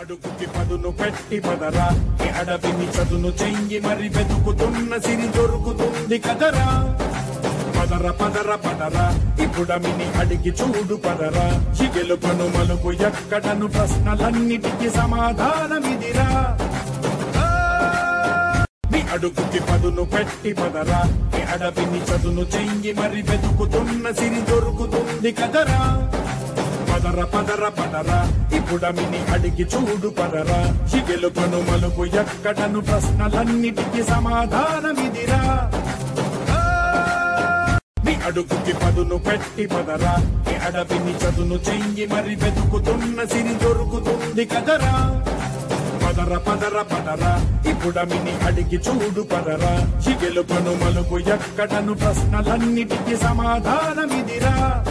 అడుగుకి పదును పెట్టి పదరా ఈ అడవిని చదును చెయ్యి మరి వెతుకుతున్న సిరి దొరుకుతుంది కదరా పదర పదర పదరా ఇప్పుడమిని అడిగి చూడు పదరా చిగెలుపను మలుపు ఎక్కడను ప్రశ్నలన్నిటికీ సమాధానమిదిరా నీ అడుగుకి పదును పెట్టి పదరా ఈ అడవిని చదును చెయ్యి మరి వెతుకుతున్న సిరి దొరుకుతుంది కదరా పదర పదర పదరా ఇప్పుడమిని అడిగి చూడు పదరా చిగెలుపను మలుపు ఎక్కడను ప్రశ్నలన్నిటికీ సమాధానమిదిరా నీ అడుగుకి పదును పెట్టి పదరా ఈ అడవిని చదును చెయ్యి మరి వెతుకుతున్న సిరి దొరుకుతుంది కదరా పదర పదర పదరా ఇప్పుడమిని అడిగి చూడు పదరా చిగెలుపను మలుపు ఎక్కడను ప్రశ్నలన్నిటికీ సమాధానమిదిరా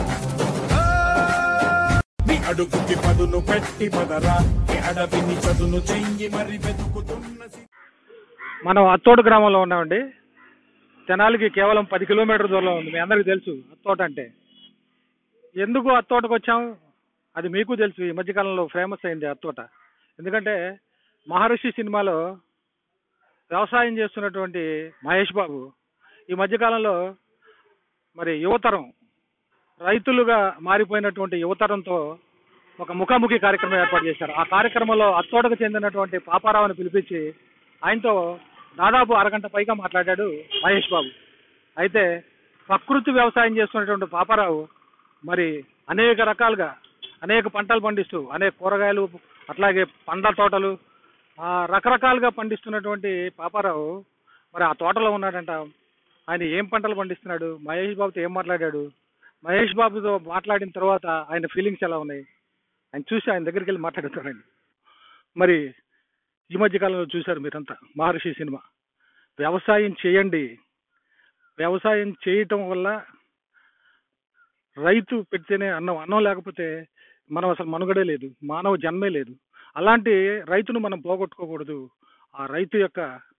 నీ అడుగుకి పదును పెట్టి పదరా ఈ అడవిని చదును చెయ్యి మరి వెతుకుతున్న సిరి మనం అత్తోట గ్రామంలో ఉన్నామండి తెనాలికి కేవలం పది కిలోమీటర్ దూరంలో ఉంది మీ అందరికీ తెలుసు అత్తోట అంటే ఎందుకు అత్తోటకు వచ్చాం అది మీకు తెలుసు ఈ మధ్యకాలంలో ఫేమస్ అయింది అత్తోట ఎందుకంటే మహర్షి సినిమాలో వ్యవసాయం చేస్తున్నటువంటి మహేష్ బాబు ఈ మధ్యకాలంలో మరి యువతరం రైతులుగా మారిపోయినటువంటి యువతరంతో ఒక ముఖాముఖి కార్యక్రమం ఏర్పాటు చేశారు ఆ కార్యక్రమంలో అత్తోటకు చెందినటువంటి పాపారావుని పిలిపించి ఆయనతో దాదాపు అరగంట పైగా మాట్లాడాడు మహేష్ బాబు అయితే ప్రకృతి వ్యవసాయం చేస్తున్నటువంటి పాపారావు మరి అనేక రకాలుగా అనేక పంటలు పండిస్తూ అనేక కూరగాయలు అట్లాగే పండ్ల తోటలు ఆ రకరకాలుగా పండిస్తున్నటువంటి పాపారావు మరి ఆ తోటలో ఉన్నాడంట ఆయన ఏం పంటలు పండిస్తున్నాడు మహేష్ బాబుతో ఏం మాట్లాడాడు మహేష్ బాబుతో మాట్లాడిన తర్వాత ఆయన ఫీలింగ్స్ ఎలా ఉన్నాయి ఆయన చూసి ఆయన దగ్గరికి వెళ్ళి మాట్లాడుతారండి మరి ఈ మధ్య కాలంలో చూశారు మీరంతా మహర్షి సినిమా వ్యవసాయం చేయండి వ్యవసాయం చేయటం వల్ల రైతు పెడితేనే అన్నం అన్నం లేకపోతే మనం అసలు మనుగడే లేదు మానవ జన్మే లేదు అలాంటి రైతును మనం పోగొట్టుకోకూడదు ఆ రైతు యొక్క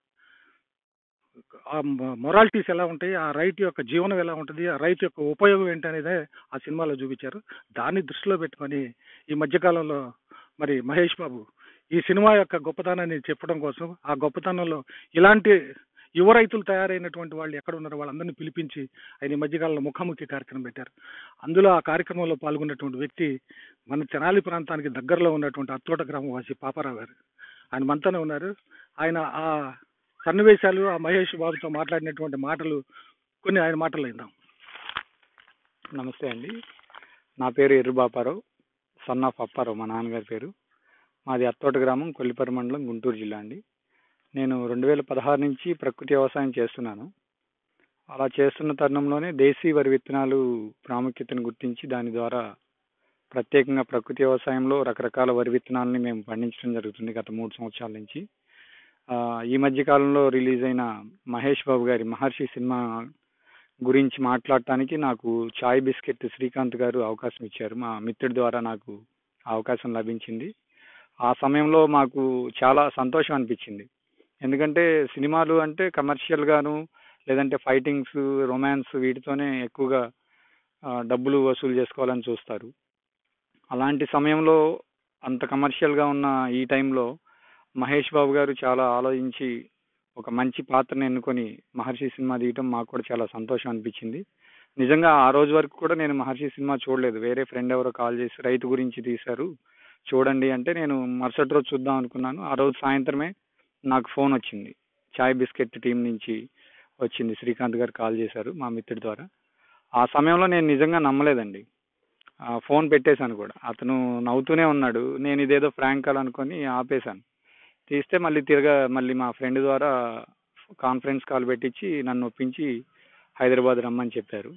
మొరాలిటీస్ ఎలా ఉంటాయి ఆ రైతు యొక్క జీవనం ఎలా ఉంటుంది ఆ రైతు యొక్క ఉపయోగం ఏంటి అనేది ఆ సినిమాలో చూపించారు దాన్ని దృష్టిలో పెట్టుకొని ఈ మధ్యకాలంలో మరి మహేష్ బాబు ఈ సినిమా యొక్క గొప్పతనాన్ని చెప్పడం కోసం ఆ గొప్పతనంలో ఇలాంటి యువ రైతులు తయారైనటువంటి వాళ్ళు ఎక్కడ ఉన్నారో వాళ్ళందరినీ పిలిపించి ఆయన ఈ మధ్యకాలంలో ముఖాముఖి కార్యక్రమం పెట్టారు అందులో ఆ కార్యక్రమంలో పాల్గొన్నటువంటి వ్యక్తి మన తెనాలి ప్రాంతానికి దగ్గరలో ఉన్నటువంటి అత్తోట గ్రామం వాసి పాపారావు గారు ఆయన మనతోనే ఉన్నారు ఆయన ఆ సన్నివేశాలు ఆ మహేష్ బాబుతో మాట్లాడినటువంటి మాటలు కొన్ని ఆయన మాటలు విందాం నమస్తే అండి నా పేరు ఎర్రుబాపారావు సన్ ఆఫ్ అప్పారావు మా నాన్నగారి పేరు మాది అత్తోట గ్రామం కొల్లిపరి మండలం గుంటూరు జిల్లా అండి నేను రెండు వేల పదహారు నుంచి ప్రకృతి వ్యవసాయం చేస్తున్నాను అలా చేస్తున్న తరుణంలోనే దేశీ వరి విత్తనాలు ప్రాముఖ్యతను గుర్తించి దాని ద్వారా ప్రత్యేకంగా ప్రకృతి వ్యవసాయంలో రకరకాల వరి విత్తనాలని మేము పండించడం జరుగుతుంది గత మూడు సంవత్సరాల నుంచి ఆ, ఈ మధ్య కాలంలో రిలీజ్ అయిన మహేష్ బాబు గారి మహర్షి సినిమా గురించి మాట్లాడటానికి నాకు చాయ్ బిస్కెట్ శ్రీకాంత్ గారు అవకాశం ఇచ్చారు మా మిత్రుడి ద్వారా నాకు ఆ అవకాశం లభించింది ఆ సమయంలో మాకు చాలా సంతోషం అనిపించింది ఎందుకంటే సినిమాలు అంటే కమర్షియల్ గాను లేదంటే ఫైటింగ్స్ రొమాన్స్ వీటితోనే ఎక్కువగా ఆ, డబ్బులు వసూలు చేసుకోవాలని చూస్తారు అలాంటి సమయంలో అంత కమర్షియల్గా ఉన్న ఈ టైంలో మహేష్ బాబు గారు చాలా ఆలోచించి ఒక మంచి పాత్రను ఎన్నుకొని మహర్షి సినిమా తీయటం మాకు కూడా చాలా సంతోషం అనిపించింది నిజంగా ఆ రోజు వరకు కూడా నేను మహర్షి సినిమా చూడలేదు వేరే ఫ్రెండ్ ఎవరో కాల్ చేసి రైతు గురించి తీశారు చూడండి అంటే నేను మరుసటి రోజు చూద్దాం అనుకున్నాను ఆ రోజు సాయంత్రమే నాకు ఫోన్ వచ్చింది చాయ్ బిస్కెట్ టీం నుంచి వచ్చింది శ్రీకాంత్ గారు కాల్ చేశారు మా మిత్రుడి ద్వారా ఆ సమయంలో నేను నిజంగా నమ్మలేదండి ఆ ఫోన్ పెట్టేశాను కూడా అతను నవ్వుతూనే ఉన్నాడు నేను ఇదేదో ఫ్రాంక్ కాల్ అనుకొని ఆపేశాను తీస్తే మళ్ళీ తిరగా మళ్ళీ మా ఫ్రెండ్ ద్వారా కాన్ఫరెన్స్ కాల్ పెట్టించి నన్ను ఒప్పించి హైదరాబాద్ రమ్మని చెప్పారు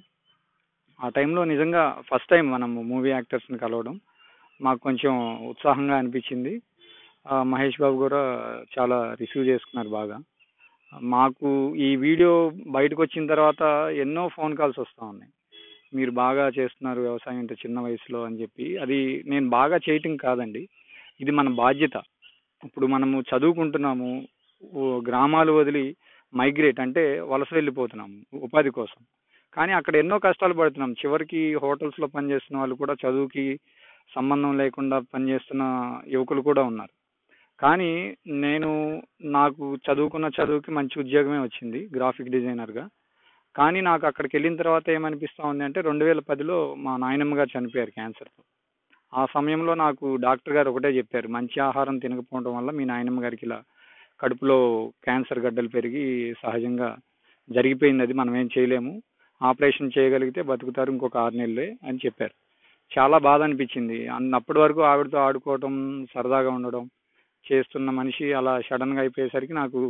ఆ టైంలో నిజంగా ఫస్ట్ టైం మనం మూవీ యాక్టర్స్ని కలవడం మాకు కొంచెం ఉత్సాహంగా అనిపించింది ఆ, మహేష్ బాబు కూడా చాలా రిసీవ్ చేసుకున్నారు బాగా మాకు ఈ వీడియో బయటకు వచ్చిన తర్వాత ఎన్నో ఫోన్ కాల్స్ వస్తూ ఉన్నాయి మీరు బాగా చేస్తున్నారు వ్యవసాయం ఇంత చిన్న వయసులో అని చెప్పి అది నేను బాగా చేయటం కాదండి ఇది మన బాధ్యత ఇప్పుడు మనము చదువుకుంటున్నాము ఓ గ్రామాలు వదిలి మైగ్రేట్ అంటే వలస వెళ్ళిపోతున్నాము ఉపాధి కోసం కానీ అక్కడ ఎన్నో కష్టాలు పడుతున్నాం చివరికి హోటల్స్లో పనిచేస్తున్న వాళ్ళు కూడా చదువుకి సంబంధం లేకుండా పనిచేస్తున్న యువకులు కూడా ఉన్నారు కానీ నేను నాకు చదువుకున్న చదువుకి మంచి ఉద్యోగమే వచ్చింది గ్రాఫిక్ డిజైనర్గా కానీ నాకు అక్కడికి వెళ్ళిన తర్వాత ఏమనిపిస్తా ఉంది అంటే రెండు వేల పదిలో మా నాయనమ్మ గారు చనిపోయారు క్యాన్సర్తో ఆ సమయంలో నాకు డాక్టర్ గారు ఒకటే చెప్పారు మంచి ఆహారం తినకపోవడం వల్ల మీ నాయనమ్మ గారికి ఇలా కడుపులో క్యాన్సర్ గడ్డలు పెరిగి సహజంగా జరిగిపోయింది అది మనం ఏం చేయలేము ఆపరేషన్ చేయగలిగితే బతుకుతారు ఇంకొక ఆరు నెలలే అని చెప్పారు చాలా బాధ అనిపించింది అన్న- అప్పటి వరకు ఆవిడతో ఆడుకోవడం సరదాగా ఉండడం చేస్తున్న మనిషి అలా సడన్గా అయిపోయేసరికి నాకు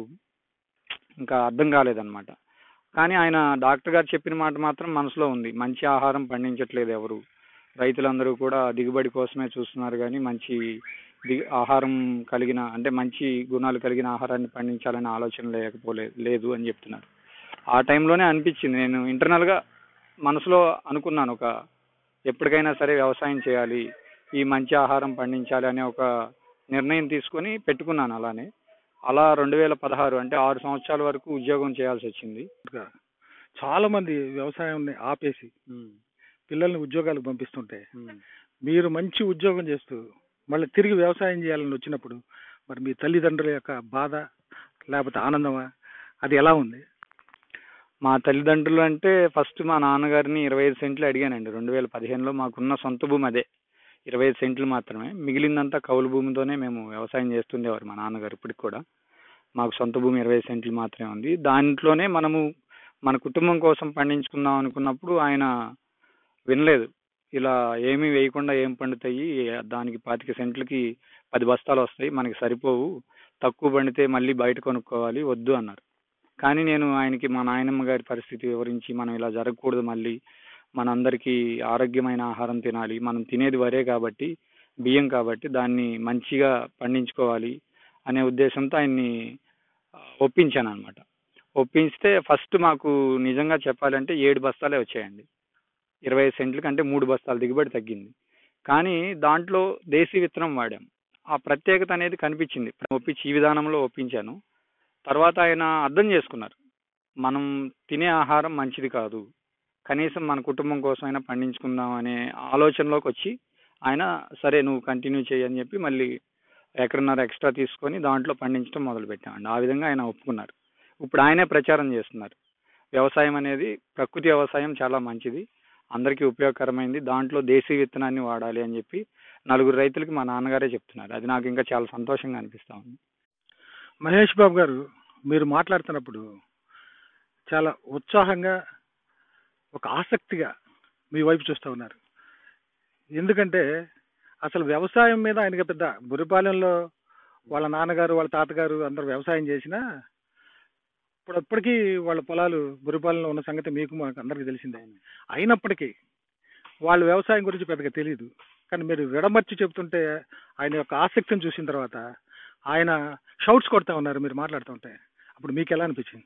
ఇంకా అర్థం కాలేదన్నమాట కానీ ఆయన డాక్టర్ గారు చెప్పిన మాట మాత్రం మనసులో ఉంది మంచి ఆహారం పండించట్లేదు ఎవరు రైతులందరూ కూడా దిగుబడి కోసమే చూస్తున్నారు కానీ మంచి దిగు ఆహారం కలిగిన అంటే మంచి గుణాలు కలిగిన ఆహారాన్ని పండించాలనే ఆలోచన లేకపోలే లేదు అని చెప్తున్నారు ఆ టైంలోనే అనిపించింది నేను ఇంటర్నల్గా మనసులో అనుకున్నాను ఒక ఎప్పటికైనా సరే వ్యవసాయం చేయాలి ఈ మంచి ఆహారం పండించాలి అనే ఒక నిర్ణయం తీసుకొని పెట్టుకున్నాను అలానే అలా రెండు వేల పదహారు అంటే ఆరు సంవత్సరాల వరకు ఉద్యోగం చేయాల్సి వచ్చింది చాలా మంది వ్యవసాయాన్ని ఆపేసి పిల్లల్ని ఉద్యోగాలకు పంపిస్తుంటే మీరు మంచి ఉద్యోగం చేస్తూ మళ్ళీ తిరిగి వ్యవసాయం చేయాలని వచ్చినప్పుడు మరి మీ తల్లిదండ్రుల యొక్క బాధ లేకపోతే ఆనందమా అది ఎలా ఉంది మా తల్లిదండ్రులు అంటే ఫస్ట్ మా నాన్నగారిని ఇరవై ఐదు సెంట్లు అడిగానండి రెండు వేల పదిహేనులో మాకున్న సొంత భూమి అదే ఇరవై ఐదు సెంట్లు మాత్రమే మిగిలిందంతా కౌలు భూమితోనే మేము వ్యవసాయం చేస్తుండేవారు మా నాన్నగారు ఇప్పటికి కూడా మాకు సొంత భూమి ఇరవై ఐదు సెంట్లు మాత్రమే ఉంది దాంట్లోనే మనము మన కుటుంబం కోసం పండించుకుందాం అనుకున్నప్పుడు ఆయన వినలేదు ఇలా ఏమీ వేయకుండా ఏం పండుతాయి దానికి పాతిక సెంట్లకి పది బస్తాలు వస్తాయి మనకి సరిపోవు తక్కువ పండితే మళ్ళీ బయట కొనుక్కోవాలి వద్దు అన్నారు కానీ నేను ఆయనకి మా నాయనమ్మ గారి పరిస్థితి వివరించి మనం ఇలా జరగకూడదు మళ్ళీ మనందరికీ ఆరోగ్యమైన ఆహారం తినాలి మనం తినేది వరే కాబట్టి బియ్యం కాబట్టి దాన్ని మంచిగా పండించుకోవాలి అనే ఉద్దేశంతో ఆయన్ని ఆ, ఒప్పించాను అనమాట ఒప్పిస్తే ఫస్ట్ మాకు నిజంగా చెప్పాలంటే ఏడు బస్తాలే వచ్చాయండి ఇరవై ఐదు సెంట్ల కంటే మూడు బస్తాల దిగుబడి తగ్గింది కానీ దాంట్లో దేశీ విత్తనం వాడాం ఆ ప్రత్యేకత అనేది కనిపించింది ఒప్పించి ఈ విధానంలో ఒప్పించాను తర్వాత ఆయన అర్థం చేసుకున్నారు మనం తినే ఆహారం మంచిది కాదు కనీసం మన కుటుంబం కోసమైనా పండించుకుందాం అనే ఆలోచనలోకి వచ్చి ఆయన సరే నువ్వు కంటిన్యూ చేయి అని చెప్పి మళ్ళీ ఎక్కడున్నారు ఎక్స్ట్రా తీసుకొని దాంట్లో పండించడం మొదలు పెట్టామండి ఆ విధంగా ఆయన ఒప్పుకున్నారు ఇప్పుడు ఆయనే ప్రచారం చేస్తున్నారు వ్యవసాయం అనేది ప్రకృతి వ్యవసాయం చాలా మంచిది అందరికీ ఉపయోగకరమైంది దాంట్లో దేశీ విత్తనాన్ని వాడాలి అని చెప్పి నలుగురు రైతులకి మా నాన్నగారే చెప్తున్నారు అది నాకు ఇంకా చాలా సంతోషంగా అనిపిస్తా ఉంది మహేష్ బాబు గారు మీరు మాట్లాడుతున్నప్పుడు చాలా ఉత్సాహంగా ఒక ఆసక్తిగా మీ వైపు చూస్తూ ఉన్నారు ఎందుకంటే అసలు వ్యవసాయం మీద ఆయనకి పెద్ద బురిపాలెంలో వాళ్ళ నాన్నగారు వాళ్ళ తాతగారు అందరూ వ్యవసాయం చేసినా ఇప్పుడు అప్పటికీ వాళ్ళ పొలాలు బురిపాలెంలో ఉన్న సంగతి మీకు మాకు అందరికీ తెలిసిందే అయినప్పటికీ వాళ్ళు వ్యవసాయం గురించి పెద్దగా తెలియదు కానీ మీరు విడమర్చి చెప్తుంటే ఆయన యొక్క ఆసక్తిని చూసిన తర్వాత ఆయన షౌట్స్ కొడతా ఉన్నారు మీరు మాట్లాడుతుంటే అప్పుడు మీకు ఎలా అనిపించింది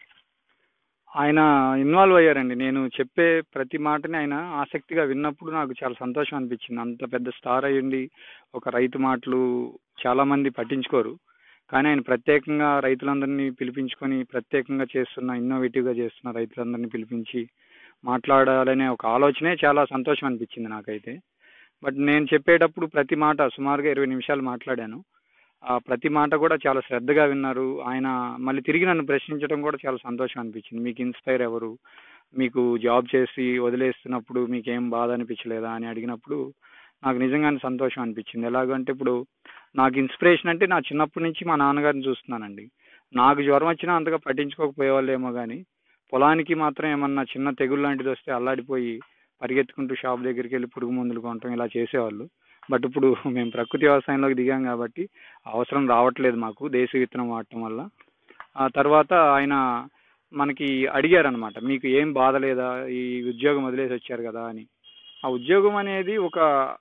ఆయన ఇన్వాల్వ్ అయ్యారండి నేను చెప్పే ప్రతి మాటని ఆయన ఆసక్తిగా విన్నప్పుడు నాకు చాలా సంతోషం అనిపించింది అంత పెద్ద స్టార్ అయ్యండి ఒక రైతు మాటలు చాలా మంది పట్టించుకోరు కానీ ఆయన ప్రత్యేకంగా రైతులందరినీ పిలిపించుకొని ప్రత్యేకంగా చేస్తున్న ఇన్నోవేటివ్గా చేస్తున్న రైతులందరినీ పిలిపించి మాట్లాడాలనే ఒక ఆలోచనే చాలా సంతోషం అనిపించింది నాకైతే బట్ నేను చెప్పేటప్పుడు ప్రతి మాట సుమారుగా ఇరవై నిమిషాలు మాట్లాడాను ఆ ప్రతి మాట కూడా చాలా శ్రద్ధగా విన్నారు ఆయన మళ్ళీ తిరిగి నన్ను ప్రశ్నించడం కూడా చాలా సంతోషం అనిపించింది మీకు ఇన్స్పైర్ ఎవరు మీకు జాబ్ చేసి వదిలేస్తున్నప్పుడు మీకు ఏం బాధ అనిపించలేదా అని అడిగినప్పుడు నాకు నిజంగానే సంతోషం అనిపించింది ఎలాగంటే ఇప్పుడు నాకు ఇన్స్పిరేషన్ అంటే నా చిన్నప్పటి నుంచి మా నాన్నగారిని చూస్తున్నానండి నాకు జ్వరం వచ్చినా అంతగా పట్టించుకోకపోయేవాళ్ళేమో కానీ పొలానికి మాత్రం ఏమన్నా చిన్న తెగులు లాంటిది వస్తే అల్లాడిపోయి పరిగెత్తుకుంటూ షాప్ దగ్గరికి వెళ్ళి పురుగు మందులు కొనటం ఇలా చేసేవాళ్ళు బట్ ఇప్పుడు మేము ప్రకృతి వ్యవసాయంలోకి దిగాం కాబట్టి అవసరం రావట్లేదు మాకు దేశీ విత్తనం వాడటం వల్ల ఆ తర్వాత ఆయన మనకి అడిగారనమాట మీకు ఏం బాధ లేదా ఈ ఉద్యోగం వదిలేసి వచ్చారు కదా అని ఆ ఉద్యోగం అనేది ఒక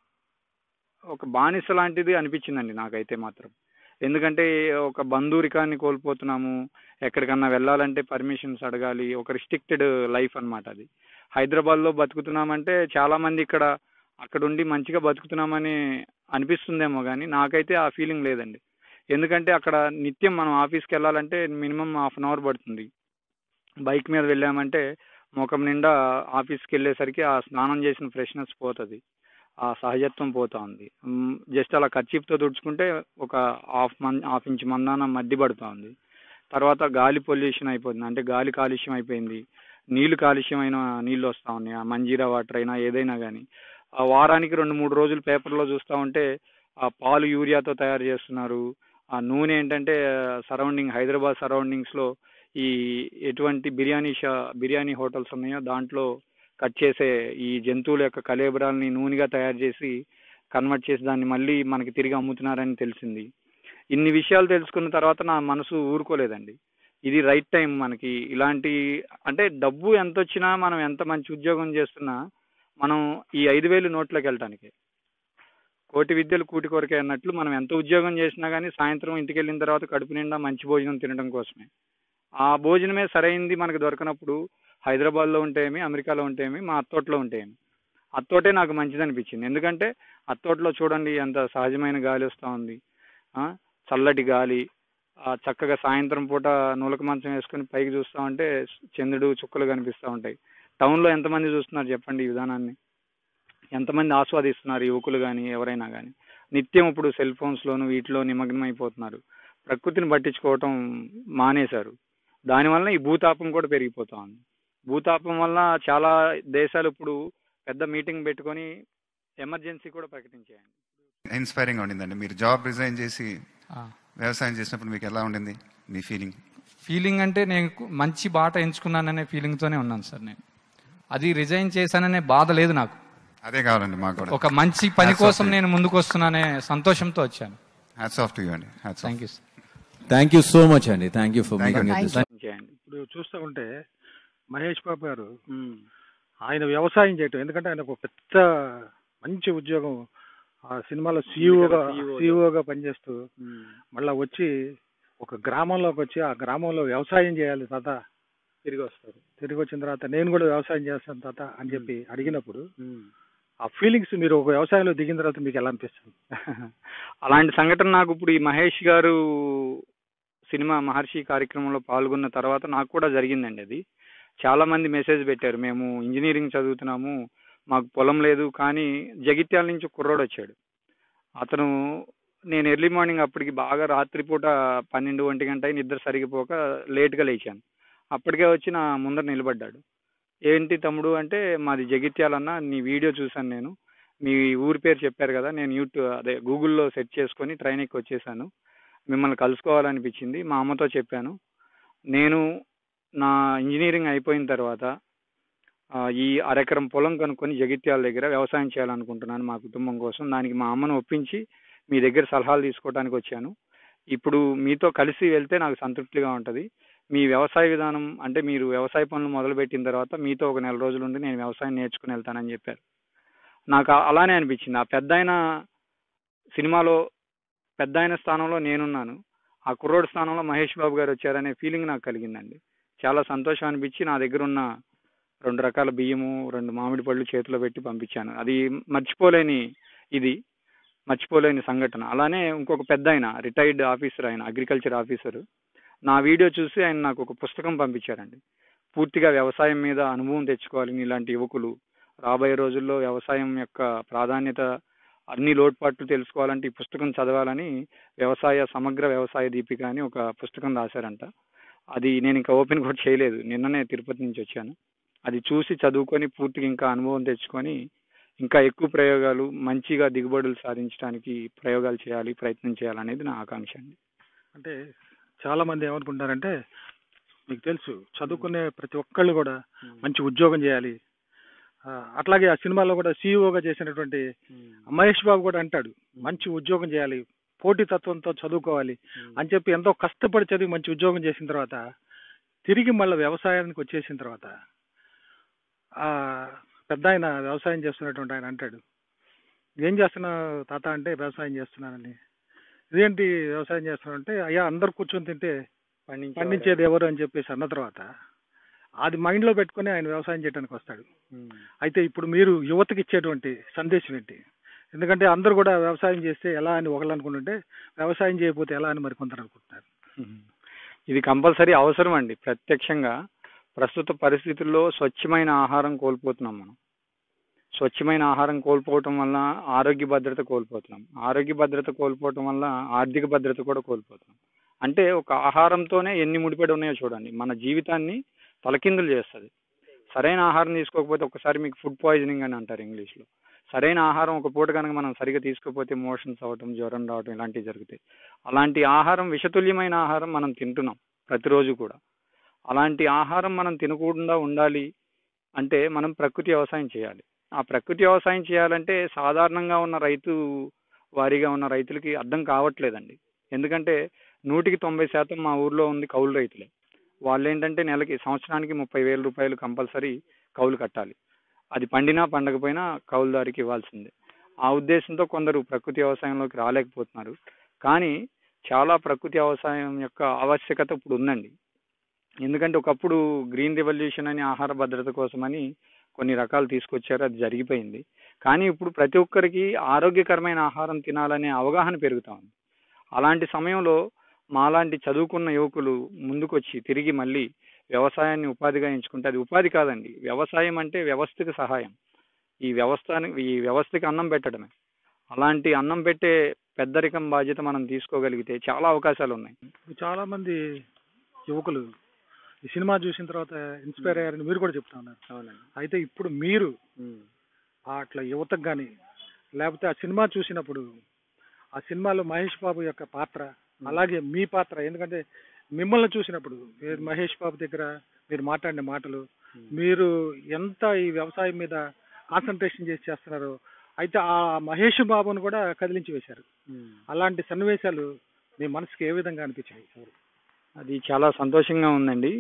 ఒక బానిస లాంటిది అనిపించిందండి నాకైతే మాత్రం ఎందుకంటే ఒక బంధూరికాన్ని కోల్పోతున్నాము ఎక్కడికన్నా వెళ్ళాలంటే పర్మిషన్స్ అడగాలి ఒక రిస్ట్రిక్టెడ్ లైఫ్ అన్నమాట అది హైదరాబాద్లో బతుకుతున్నామంటే చాలా మంది ఇక్కడ అక్కడ ఉండి మంచిగా బతుకుతున్నామని అనిపిస్తుందేమో కానీ నాకైతే ఆ ఫీలింగ్ లేదండి ఎందుకంటే అక్కడ నిత్యం మనం ఆఫీస్కి వెళ్ళాలంటే మినిమం హాఫ్ అన్ అవర్ పడుతుంది బైక్ మీద వెళ్ళామంటే ముఖం నిండా ఆఫీస్కి వెళ్ళేసరికి ఆ స్నానం చేసిన ఫ్రెష్నెస్ పోతుంది ఆ సహజత్వం పోతా ఉంది జస్ట్ అలా కర్చీఫ్తో తుడుచుకుంటే ఒక హాఫ్ మన్ హాఫ్ ఇంచ్ మందాన మద్ది పడుతూ ఉంది తర్వాత గాలి పొల్యూషన్ అయిపోతుంది అంటే గాలి కాలుష్యం అయిపోయింది నీళ్లు కాలుష్యమైన నీళ్ళు వస్తూ ఉన్నాయి ఆ మంజీరా వాటర్ అయినా ఏదైనా కానీ ఆ వారానికి రెండు మూడు రోజులు పేపర్లో చూస్తూ ఉంటే ఆ పాలు యూరియాతో తయారు చేస్తున్నారు ఆ నూనె ఏంటంటే సరౌండింగ్ హైదరాబాద్ సరౌండింగ్స్లో ఈ ఎటువంటి బిర్యానీ షా బిర్యానీ హోటల్స్ ఉన్నాయో దాంట్లో కట్ చేసే ఈ జంతువుల యొక్క కలేబరాల్ని నూనెగా తయారు చేసి కన్వర్ట్ చేసి దాన్ని మళ్ళీ మనకి తిరిగి అమ్ముతున్నారని తెలిసింది ఇన్ని విషయాలు తెలుసుకున్న తర్వాత నా మనసు ఊరుకోలేదండి ఇది రైట్ టైం మనకి ఇలాంటి అంటే డబ్బు ఎంత వచ్చినా మనం ఎంత మంచి ఉద్యోగం చేస్తున్నా మనం ఈ ఐదు వేలు నోట్లోకి వెళ్ళటానికి కోటి విద్యలు కూటి కొరకే అన్నట్లు మనం ఎంత ఉద్యోగం చేసినా కానీ సాయంత్రం ఇంటికి వెళ్ళిన తర్వాత కడుపు నిండా మంచి భోజనం తినడం కోసమే ఆ భోజనమే సరైంది మనకు దొరకనప్పుడు హైదరాబాద్లో ఉంటేమి అమెరికాలో ఉంటేమి మా అత్తోటలో ఉంటేమి అత్తోటే నాకు మంచిది అనిపించింది ఎందుకంటే అత్తోటలో చూడండి ఎంత సహజమైన గాలి వస్తూ ఉంది ఆ, చల్లటి గాలి ఆ, చక్కగా సాయంత్రం పూట నూలక మంచం వేసుకొని పైకి చూస్తూ ఉంటే చంద్రుడు చుక్కలు కనిపిస్తూ ఉంటాయి టౌన్లో ఎంతమంది చూస్తున్నారు చెప్పండి ఈ విధానాన్ని ఎంతమంది ఆస్వాదిస్తున్నారు యువకులు కానీ ఎవరైనా కానీ నిత్యం ఇప్పుడు సెల్ ఫోన్స్లోను వీటిలో నిమగ్నం అయిపోతున్నారు ప్రకృతిని పట్టించుకోవటం మానేశారు దానివల్ల ఈ భూతాపం కూడా పెరిగిపోతా ఉంది భూతాపం వల్ల చాలా దేశాలు ఇప్పుడు పెద్ద మీటింగ్ పెట్టుకొని ఎమర్జెన్సీ కూడా ప్రకటించాయండి ఇన్స్పైరింగ్ ఉండిందండి మీరు జాబ్ రిజైన్ చేసి ఆ. వ్యవసాయం చేసినప్పుడు మీకు ఎలా ఉండింది మీ ఫీలింగ్ ఫీలింగ్ అంటే నేను మంచి బాట ఎంచుకున్నాననే ఫీలింగ్తోనే ఉన్నాను సార్ నేను అది రిజైన్ చేశాననే బాధ లేదు నాకు అదే కావాలండి మాకు కూడా ఒక మంచి పని Hats off కోసం to you. నేను ముందుకు వస్తున్నానే సంతోషంతో వచ్చాను హ్యాట్స్ ఆఫ్ టు యూ అండి hats thank you sir thank you so much అండి thank you for Thank you. Making this చేయండి ఇప్పుడు చూస్తూ ఉంటే మహేష్ బాబు గారు ఆయన వ్యవసాయం చేయటం ఎందుకంటే ఆయన ఒక పెద్ద మంచి ఉద్యోగం ఆ సినిమాలో సీఈఓగా CEO. సీఈఓగా పనిచేస్తూ మళ్ళా వచ్చి ఒక గ్రామంలోకి వచ్చి ఆ గ్రామంలో వ్యవసాయం చేయాలి తాత తిరిగి వస్తారు తిరిగి వచ్చిన తర్వాత నేను కూడా వ్యవసాయం చేస్తాను తాత అని చెప్పి అడిగినప్పుడు ఆ ఫీలింగ్స్ మీరు ఒక వ్యవసాయంలో దిగిన తర్వాత మీకు ఎలా అనిపిస్తుంది అలాంటి సంఘటన నాకు ఇప్పుడు ఈ మహేష్ గారు సినిమా మహర్షి కార్యక్రమంలో పాల్గొన్న తర్వాత నాకు కూడా జరిగిందండి అది చాలా మంది మెసేజ్ పెట్టారు మేము ఇంజనీరింగ్ చదువుతున్నాము మాకు పొలం లేదు కానీ జగిత్యాల నుంచి ఒక కుర్రోడు వచ్చాడు అతను నేను ఎర్లీ మార్నింగ్ అప్పటికి బాగా రాత్రిపూట పన్నెండు ఒంటి గంట అయి నిద్ర సరిగిపోక లేట్గా లేచాను అప్పటికే వచ్చి నా ముందర నిలబడ్డాడు ఏంటి తమ్ముడు అంటే మాది జగిత్యాలన్న నీ వీడియో చూశాను నేను మీ ఊరి పేరు చెప్పారు కదా నేను యూట్యూబ్ అదే గూగుల్లో సెర్చ్ చేసుకొని ట్రైన్ ఎక్కి వచ్చేసాను మిమ్మల్ని కలుసుకోవాలనిపించింది మా అమ్మతో చెప్పాను నేను నా ఇంజనీరింగ్ అయిపోయిన తర్వాత ఆ, ఈ అరెకరం పొలం కనుక్కొని జగిత్యాల దగ్గర వ్యవసాయం చేయాలనుకుంటున్నాను మా కుటుంబం కోసం దానికి మా అమ్మను ఒప్పించి మీ దగ్గర సలహాలు తీసుకోవడానికి వచ్చాను ఇప్పుడు మీతో కలిసి వెళ్తే నాకు సంతృప్తిగా ఉంటుంది మీ వ్యవసాయ విధానం అంటే మీరు వ్యవసాయ పనులు మొదలుపెట్టిన తర్వాత మీతో ఒక నెల రోజులు ఉండి నేను వ్యవసాయం నేర్చుకుని వెళ్తానని చెప్పారు నాకు ఆ- అలానే అనిపించింది ఆ పెద్ద సినిమాలో పెద్ద ఆయన స్థానంలో నేనున్నాను ఆ కుర్రోడు స్థానంలో మహేష్ బాబు గారు వచ్చారనే ఫీలింగ్ నాకు కలిగిందండి చాలా సంతోషం అనిపించి నా దగ్గర ఉన్న రెండు రకాల బియ్యము రెండు మామిడి పళ్ళు చేతిలో పెట్టి పంపించాను అది మర్చిపోలేని ఇది మర్చిపోలేని సంఘటన అలానే ఇంకొక పెద్ద ఆయన రిటైర్డ్ ఆఫీసర్ ఆయన అగ్రికల్చర్ ఆఫీసర్ నా వీడియో చూసి ఆయన నాకు ఒక పుస్తకం పంపించారండి పూర్తిగా వ్యవసాయం మీద అనుభవం తెచ్చుకోవాలి ఇలాంటి యువకులు రాబోయే రోజుల్లో వ్యవసాయం యొక్క ప్రాధాన్యత అన్ని లోటుపాట్లు తెలుసుకోవాలంటే ఈ పుస్తకం చదవాలని వ్యవసాయ సమగ్ర వ్యవసాయ దీపిక అని ఒక పుస్తకం రాశారంట అది నేను ఇంకా ఓపెన్ కూడా చేయలేదు నిన్ననే తిరుపతి నుంచి వచ్చాను అది చూసి చదువుకొని పూర్తిగా ఇంకా అనుభవం తెచ్చుకొని ఇంకా ఎక్కువ ప్రయోగాలు మంచిగా దిగుబడులు సాధించడానికి ప్రయోగాలు చేయాలి ప్రయత్నం చేయాలనేది నా ఆకాంక్ష అండి అంటే చాలా మంది ఏమనుకుంటారంటే మీకు తెలుసు చదువుకునే ప్రతి ఒక్కళ్ళు కూడా మంచి ఉద్యోగం చేయాలి ఆ, అట్లాగే ఆ సినిమాలో కూడా సీఈఓగా చేసినటువంటి మహేష్ బాబు కూడా అంటాడు మంచి ఉద్యోగం చేయాలి పోటీ తత్వంతో చదువుకోవాలి అని చెప్పి ఎంతో కష్టపడి చదివి మంచి ఉద్యోగం చేసిన తర్వాత తిరిగి మళ్ళీ వ్యవసాయానికి వచ్చేసిన తర్వాత ఆ పెద్ద ఆయన వ్యవసాయం చేస్తున్నటువంటి ఆయన అంటాడు ఏం చేస్తున్నావు తాత అంటే వ్యవసాయం చేస్తున్నానని ఇదేంటి వ్యవసాయం చేస్తున్నావు అంటే అయ్యా అందరు కూర్చొని తింటే పండించేది ఎవరు అని చెప్పేసి అన్న తర్వాత అది మైండ్ లో పెట్టుకుని ఆయన వ్యవసాయం చేయడానికి వస్తాడు అయితే ఇప్పుడు మీరు యువతకి ఇచ్చేటువంటి సందేశం ఏంటి ఎందుకంటే అందరూ కూడా వ్యవసాయం చేస్తే ఎలా అని ఒకళ్ళు అనుకుంటుంటే వ్యవసాయం చేయకపోతే ఎలా అని మరికొందరు అనుకుంటున్నారు ఇది కంపల్సరీ అవసరం అండి ప్రత్యక్షంగా ప్రస్తుత పరిస్థితుల్లో స్వచ్ఛమైన ఆహారం కోల్పోతున్నాం మనం స్వచ్ఛమైన ఆహారం కోల్పోవటం వల్ల ఆరోగ్య భద్రత కోల్పోతున్నాం ఆరోగ్య భద్రత కోల్పోవటం వల్ల ఆర్థిక భద్రత కూడా కోల్పోతున్నాం అంటే ఒక ఆహారంతోనే ఎన్ని ముడిపడి ఉన్నాయో చూడండి మన జీవితాన్ని తలకిందులు చేస్తుంది సరైన ఆహారం తీసుకోకపోతే ఒకసారి మీకు ఫుడ్ పాయిజనింగ్ అని అంటారు ఇంగ్లీష్లో సరైన ఆహారం ఒక పూట కనుక మనం సరిగా తీసుకోకపోతే మోషన్స్ అవ్వటం జ్వరం రావటం ఇలాంటివి జరుగుతాయి అలాంటి ఆహారం విషతుల్యమైన ఆహారం మనం తింటున్నాం ప్రతిరోజు కూడా అలాంటి ఆహారం మనం తినకుండా ఉండాలి అంటే మనం ప్రకృతి వ్యవసాయం చేయాలి ఆ ప్రకృతి వ్యవసాయం చేయాలంటే సాధారణంగా ఉన్న రైతు వారీగా ఉన్న రైతులకి అర్థం కావట్లేదండి ఎందుకంటే నూటికి తొంభై శాతం మా ఊర్లో ఉంది కౌలు రైతులే వాళ్ళు ఏంటంటే నెలకి సంవత్సరానికి ముప్పై వేల రూపాయలు కంపల్సరీ కౌలు కట్టాలి అది పండినా పండకపోయినా కౌలుదారికి ఇవ్వాల్సిందే ఆ ఉద్దేశంతో కొందరు ప్రకృతి వ్యవసాయంలోకి రాలేకపోతున్నారు కానీ చాలా ప్రకృతి వ్యవసాయం యొక్క ఆవశ్యకత ఇప్పుడు ఉందండి ఎందుకంటే ఒకప్పుడు గ్రీన్ రెవల్యూషన్ అని ఆహార భద్రత కోసమని కొన్ని రకాలు తీసుకొచ్చారు అది జరిగిపోయింది కానీ ఇప్పుడు ప్రతి ఒక్కరికి ఆరోగ్యకరమైన ఆహారం తినాలనే అవగాహన పెరుగుతా ఉంది అలాంటి సమయంలో మాలాంటి చదువుకున్న యువకులు ముందుకొచ్చి తిరిగి మళ్ళీ వ్యవసాయాన్ని ఉపాధిగా ఎంచుకుంటే అది ఉపాధి కాదండి వ్యవసాయం అంటే వ్యవస్థకి సహాయం ఈ వ్యవస్థని ఈ వ్యవస్థకి అన్నం పెట్టడమే అలాంటి అన్నం పెట్టే పెద్దరికం బాధ్యత మనం తీసుకోగలిగితే చాలా అవకాశాలు ఉన్నాయి ఇప్పుడు చాలా మంది యువకులు ఈ సినిమా చూసిన తర్వాత ఇన్స్పైర్ అయ్యారని మీరు కూడా చెప్తా ఉన్నారు అవునండి అయితే ఇప్పుడు మీరు ఆ అట్లా యువతకు కానీ లేకపోతే ఆ సినిమా చూసినప్పుడు ఆ సినిమాలో మహేష్ బాబు యొక్క పాత్ర అలాగే మీ పాత్ర ఎందుకంటే మిమ్మల్ని చూసినప్పుడు మీరు మహేష్ బాబు దగ్గర మీరు మాట్లాడిన మాటలు మీరు ఎంత ఈ వ్యవసాయం మీద కాన్సన్ట్రేషన్ చేసి చేస్తున్నారో అయితే ఆ మహేష్ బాబును కూడా కదిలించి వేశారు అలాంటి సన్నివేశాలు మీ మనసుకి ఏ విధంగా అనిపించాయి అది చాలా సంతోషంగా ఉందండి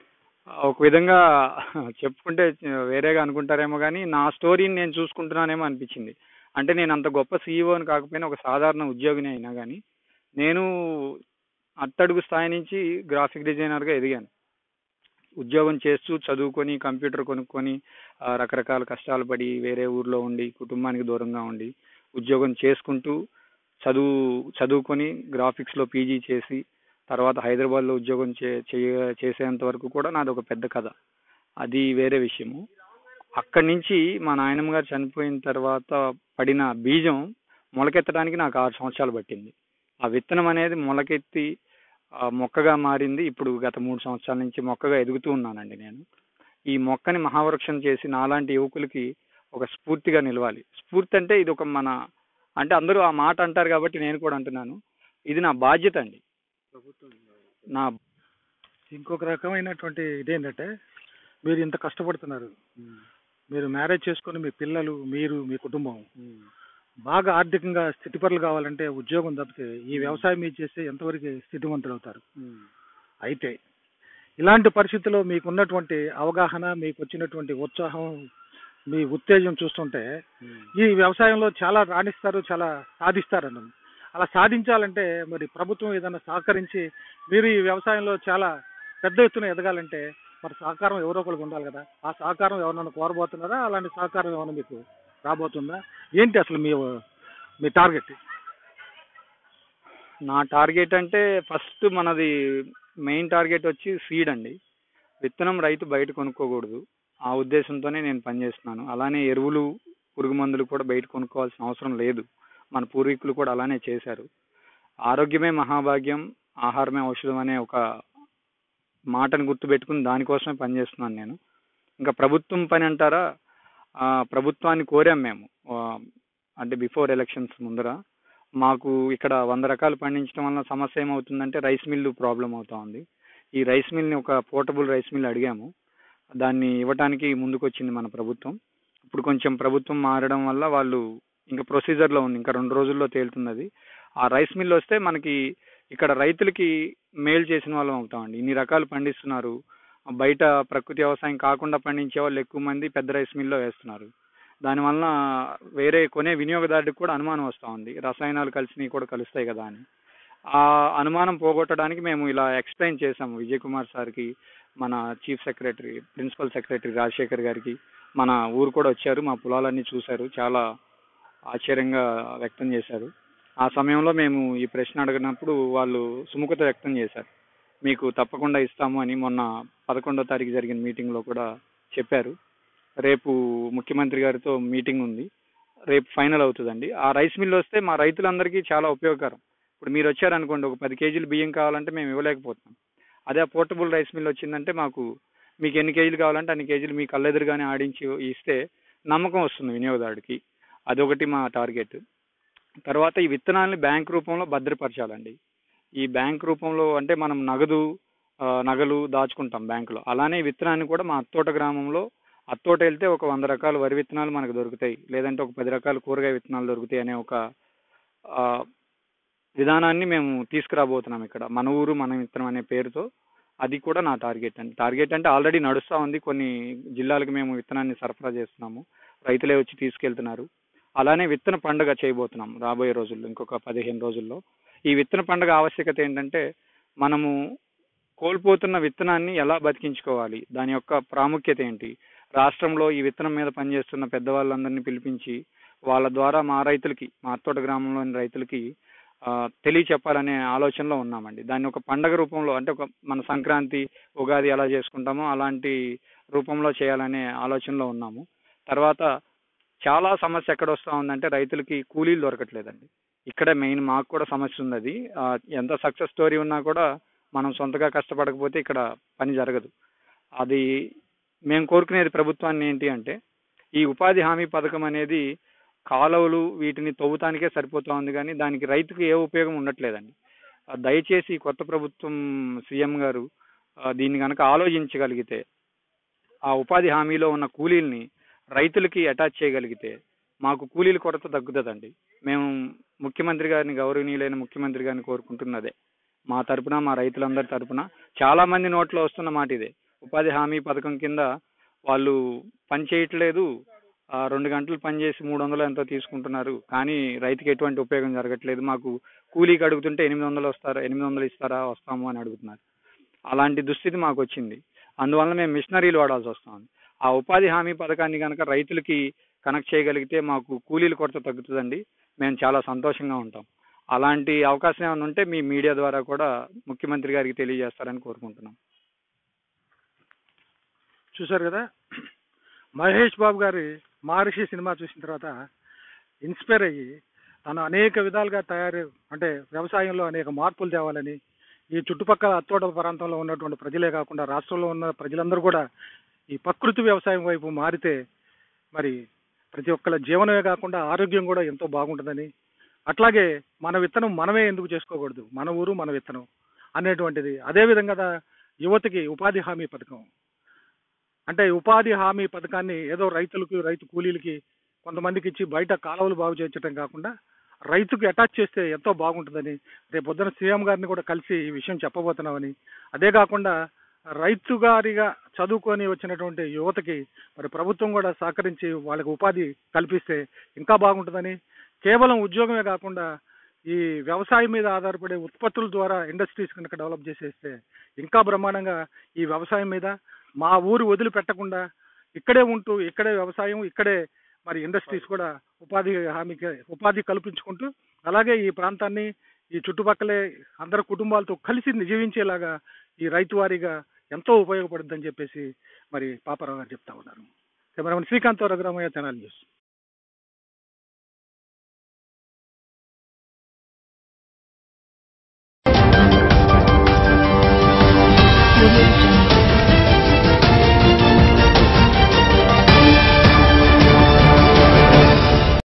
ఒక విధంగా చెప్పుకుంటే వేరేగా అనుకుంటారేమో కానీ నా స్టోరీని నేను చూసుకుంటున్నానేమో అనిపించింది అంటే నేను అంత గొప్ప సీఈఓని కాకపోయినా ఒక సాధారణ ఉద్యోగిని అయినా కానీ నేను అట్టడుగు స్థాయి నుంచి గ్రాఫిక్ డిజైనర్గా ఎదిగాను ఉద్యోగం చేస్తూ చదువుకొని కంప్యూటర్ కొనుక్కొని ఆ, రకరకాల కష్టాలు పడి వేరే ఊర్లో ఉండి కుటుంబానికి దూరంగా ఉండి ఉద్యోగం చేసుకుంటూ చదువు చదువుకొని గ్రాఫిక్స్లో పీజీ చేసి తర్వాత హైదరాబాద్లో ఉద్యోగం చే చేయ- చేసేంత వరకు కూడా నాది ఒక పెద్ద కథ అది వేరే విషయము అక్కడి నుంచి మా నాయనమ్మ గారు చనిపోయిన తర్వాత పడిన బీజం మొలకెత్తడానికి నాకు ఆరు సంవత్సరాలు పట్టింది ఆ విత్తనం అనేది మొలకెత్తి ఆ మొక్కగా మారింది ఇప్పుడు గత మూడు సంవత్సరాల నుంచి మొక్కగా ఎదుగుతూ ఉన్నానండి నేను ఈ మొక్కని మహావృక్షం చేసి నాలాంటి యువకులకి ఒక స్ఫూర్తిగా నిలవాలి స్ఫూర్తి అంటే ఇది ఒక మన అంటే అందరూ ఆ మాట అంటారు కాబట్టి నేను కూడా అంటున్నాను ఇది నా బాధ్యత అండి నా ఇంకొక రకమైనటువంటి ఇదేంటంటే మీరు ఇంత కష్టపడుతున్నారు మీరు మ్యారేజ్ చేసుకొని మీ పిల్లలు మీరు మీ కుటుంబం బాగా ఆర్థికంగా స్థితిపరులు కావాలంటే ఉద్యోగం తప్పితే ఈ వ్యవసాయం మీద చేస్తే ఎంతవరకు స్థితివంతులు అవుతారు అయితే ఇలాంటి పరిస్థితుల్లో మీకున్నటువంటి అవగాహన మీకు వచ్చినటువంటి ఉత్సాహం మీ ఉత్తేజం చూస్తుంటే ఈ వ్యవసాయంలో చాలా రాణిస్తారు చాలా సాధిస్తారు అన్నది అలా సాధించాలంటే మరి ప్రభుత్వం ఏదైనా సహకరించి మీరు ఈ వ్యవసాయంలో చాలా పెద్ద ఎత్తున ఎదగాలంటే మరి సహకారం ఎవరో ఒకరికి ఉండాలి కదా ఆ సహకారం ఎవరైనా కోరబోతున్నారా అలాంటి సహకారం ఏమైనా మీకు రాబోతుందా ఏంటి అసలు మీ మీ టార్గెట్ నా టార్గెట్ అంటే ఫస్ట్ మనది మెయిన్ టార్గెట్ వచ్చి సీడ్ అండి విత్తనం రైతు బయట కొనుక్కోకూడదు ఆ ఉద్దేశంతోనే నేను పనిచేస్తున్నాను అలానే ఎరువులు పురుగు మందులు కూడా బయట కొనుక్కోవాల్సిన అవసరం లేదు మన పూర్వీకులు కూడా అలానే చేశారు ఆరోగ్యమే మహాభాగ్యం ఆహారమే ఔషధం అనే ఒక మాటను గుర్తుపెట్టుకుని దానికోసమే పనిచేస్తున్నాను నేను ఇంకా ప్రభుత్వం పని అంటారా ఆ, ప్రభుత్వాన్ని కోరాం మేము ఆ, అంటే బిఫోర్ ఎలక్షన్స్ ముందర మాకు ఇక్కడ వంద రకాలు పండించడం వల్ల సమస్య ఏమవుతుందంటే రైస్ మిల్లు ప్రాబ్లం అవుతా ఉంది ఈ రైస్ మిల్ని ఒక పోర్టబుల్ రైస్ మిల్ అడిగాము దాన్ని ఇవ్వటానికి ముందుకొచ్చింది మన ప్రభుత్వం ఇప్పుడు కొంచెం ప్రభుత్వం మారడం వల్ల వాళ్ళు ఇంకా ప్రొసీజర్లో ఉంది ఇంకా రెండు రోజుల్లో తేలుతుంది అది ఆ రైస్ మిల్ వస్తే మనకి ఇక్కడ రైతులకి మేలు చేసిన వాళ్ళం అవుతామండి ఇన్ని రకాలు పండిస్తున్నారు బయట ప్రకృతి వ్యవసాయం కాకుండా పండించే వాళ్ళు ఎక్కువ మంది పెద్ద రైస్ మిల్లో వేస్తున్నారు దానివల్ల వేరే కొనే వినియోగదారుడికి కూడా అనుమానం వస్తూ ఉంది రసాయనాలు కలిసినవి కూడా కలుస్తాయి కదా అని ఆ అనుమానం పోగొట్టడానికి మేము ఇలా ఎక్స్ప్లెయిన్ చేసాము విజయ్ కుమార్ సార్కి మన chief secretary principal secretary Rajasekhar గారికి మన ఊరు కూడా వచ్చారు మా పొలాలన్నీ చూశారు చాలా ఆశ్చర్యంగా వ్యక్తం చేశారు ఆ సమయంలో మేము ఈ ప్రశ్న అడిగినప్పుడు వాళ్ళు సుముఖత వ్యక్తం చేశారు మీకు తప్పకుండా ఇస్తాము అని మొన్న పదకొండో తారీఖు జరిగిన మీటింగ్లో కూడా చెప్పారు రేపు ముఖ్యమంత్రి గారితో మీటింగ్ ఉంది రేపు ఫైనల్ అవుతుందండి ఆ రైస్ మిల్ వస్తే మా రైతులందరికీ చాలా ఉపయోగకరం ఇప్పుడు మీరు వచ్చారనుకోండి ఒక పది కేజీలు బియ్యం కావాలంటే మేము ఇవ్వలేకపోతున్నాం అదే ఆ పోర్టబుల్ రైస్ మిల్ వచ్చిందంటే మాకు మీకు ఎన్ని కేజీలు కావాలంటే అన్ని కేజీలు మీ కళ్ళెదురుగానే ఆడించి ఇస్తే నమ్మకం వస్తుంది వినియోగదారుడికి అదొకటి మా టార్గెట్ తర్వాత ఈ విత్తనాలని బ్యాంక్ రూపంలో భద్రపరచాలండి ఈ బ్యాంక్ రూపంలో అంటే మనం నగదు ఆ, నగలు దాచుకుంటాం బ్యాంకులో అలానే ఈ విత్తనాన్ని కూడా మా అత్తోట గ్రామంలో అత్తోట వెళ్తే ఒక వంద రకాల వరి విత్తనాలు మనకు దొరుకుతాయి లేదంటే ఒక పది రకాల కూరగాయ విత్తనాలు దొరుకుతాయి అనే ఒక ఆ, విధానాన్ని మేము తీసుకురాబోతున్నాం ఇక్కడ మన ఊరు మన విత్తనం అనే పేరుతో అది కూడా నా టార్గెట్ అండి టార్గెట్ అంటే ఆల్రెడీ నడుస్తూ ఉంది కొన్ని జిల్లాలకు మేము విత్తనాన్ని సరఫరా చేస్తున్నాము రైతులే వచ్చి తీసుకెళ్తున్నారు అలానే విత్తన పండుగ చేయబోతున్నాం రాబోయే రోజుల్లో ఇంకొక పదిహేను రోజుల్లో ఈ విత్తన పండుగ ఆవశ్యకత ఏంటంటే మనము కోల్పోతున్న విత్తనాన్ని ఎలా బతికించుకోవాలి దాని యొక్క ప్రాముఖ్యత ఏంటి రాష్ట్రంలో ఈ విత్తనం మీద పనిచేస్తున్న పెద్దవాళ్ళందరినీ పిలిపించి వాళ్ళ ద్వారా మా రైతులకి మా అత్తోట గ్రామంలోని రైతులకి ఆ, తెలియచెప్పాలనే ఆలోచనలో ఉన్నామండి దాన్ని ఒక పండగ రూపంలో అంటే ఒక మన సంక్రాంతి ఉగాది ఎలా చేసుకుంటామో అలాంటి రూపంలో చేయాలనే ఆలోచనలో ఉన్నాము తర్వాత చాలా సమస్య ఎక్కడ వస్తూ ఉందంటే రైతులకి కూలీలు దొరకట్లేదండి ఇక్కడ మెయిన్ మాకు కూడా సమస్య ఉంది అది ఆ, ఎంత సక్సెస్ స్టోరీ ఉన్నా కూడా మనం సొంతగా కష్టపడకపోతే ఇక్కడ పని జరగదు అది మేము కోరుకునేది ప్రభుత్వాన్ని ఏంటి అంటే ఈ ఉపాధి హామీ పథకం అనేది కాలువలు వీటిని తవ్వుతానికే సరిపోతా ఉంది కానీ దానికి రైతుకు ఏ ఉపయోగం ఉండట్లేదండి ఆ, దయచేసి ఈ కొత్త ప్రభుత్వం సీఎం గారు ఆ, దీన్ని కనుక ఆలోచించగలిగితే ఆ ఉపాధి హామీలో ఉన్న కూలీల్ని రైతులకి అటాచ్ చేయగలిగితే మాకు కూలీల కొరత తగ్గుతుందండి మేము ముఖ్యమంత్రి గారిని గౌరవనీయులైన ముఖ్యమంత్రి గారిని కోరుకుంటున్నదే మా తరపున మా రైతులందరి తరపున చాలా మంది నోట్లో వస్తున్న మాట ఇదే ఉపాధి హామీ పథకం కింద వాళ్ళు పని చేయట్లేదు ఆ, రెండు గంటలు పని చేసి మూడు వందలు ఎంతో తీసుకుంటున్నారు కానీ రైతుకి ఎటువంటి ఉపయోగం జరగట్లేదు మాకు కూలీకి అడుగుతుంటే ఎనిమిది వందలు వస్తారా ఎనిమిది వందలు ఇస్తారా వస్తాము అని అడుగుతున్నారు అలాంటి దుస్థితి మాకు వచ్చింది అందువల్ల మేము మిషనరీలు వాడాల్సి వస్తుంది ఆ ఉపాధి హామీ పథకాన్ని కనుక రైతులకి కనెక్ట్ చేయగలిగితే మాకు కూలీల కొరత తగ్గుతుందండి మేము చాలా సంతోషంగా ఉంటాం అలాంటి అవకాశం ఏమైనా ఉంటే మీ మీడియా ద్వారా కూడా ముఖ్యమంత్రి గారికి తెలియజేస్తారని కోరుకుంటున్నాం చూశారు కదా మహేష్ బాబు గారి మహర్షి సినిమా చూసిన తర్వాత ఇన్స్పైర్ అయ్యి తను అనేక విధాలుగా తయారు అంటే వ్యవసాయంలో అనేక మార్పులు తేవాలని ఈ చుట్టుపక్కల అత్తోట ప్రాంతంలో ఉన్నటువంటి ప్రజలే కాకుండా రాష్ట్రంలో ఉన్న ప్రజలందరూ కూడా ఈ ప్రకృతి వ్యవసాయం వైపు మారితే మరి ప్రతి ఒక్కళ్ళ జీవనమే కాకుండా ఆరోగ్యం కూడా ఎంతో బాగుంటుందని అట్లాగే మన విత్తనం మనమే ఎందుకు చేసుకోకూడదు మన ఊరు మన విత్తనం అనేటువంటిది అదేవిధంగా దా- యువతకి ఉపాధి హామీ పథకం అంటే ఈ ఉపాధి హామీ పథకాన్ని ఏదో రైతులకు రైతు కూలీలకి కొంతమందికి ఇచ్చి బయట కాలువలు బాగు చేయించడం కాకుండా రైతుకు అటాచ్ చేస్తే ఎంతో బాగుంటుందని రేపు పొద్దున సీఎం గారిని కూడా కలిసి ఈ విషయం చెప్పబోతున్నామని అదే కాకుండా రైతు గారిగా చదువుకొని వచ్చినటువంటి యువతకి మరి ప్రభుత్వం కూడా సహకరించి వాళ్ళకి ఉపాధి కల్పిస్తే ఇంకా బాగుంటుందని కేవలం ఉద్యోగమే కాకుండా ఈ వ్యవసాయం మీద ఆధారపడే ఉత్పత్తుల ద్వారా ఇండస్ట్రీస్ కనుక డెవలప్ చేసేస్తే ఇంకా బ్రహ్మాండంగా ఈ వ్యవసాయం మీద మా ఊరు వదిలిపెట్టకుండా ఇక్కడే ఉంటూ ఇక్కడే వ్యవసాయం ఇక్కడే మరి ఇండస్ట్రీస్ కూడా ఉపాధి హామీకి ఉపాధి కల్పించుకుంటూ అలాగే ఈ ప్రాంతాన్ని ఈ చుట్టుపక్కలే అందరి కుటుంబాలతో కలిసి జీవించేలాగా ఈ రైతు వారీగా ఎంతో ఉపయోగపడుతుందని చెప్పేసి మరి పాపారావు గారు చెప్తా ఉన్నారు కెమెరామెన్ శ్రీకాంత్ రఘురామయ్య తెనాలి న్యూస్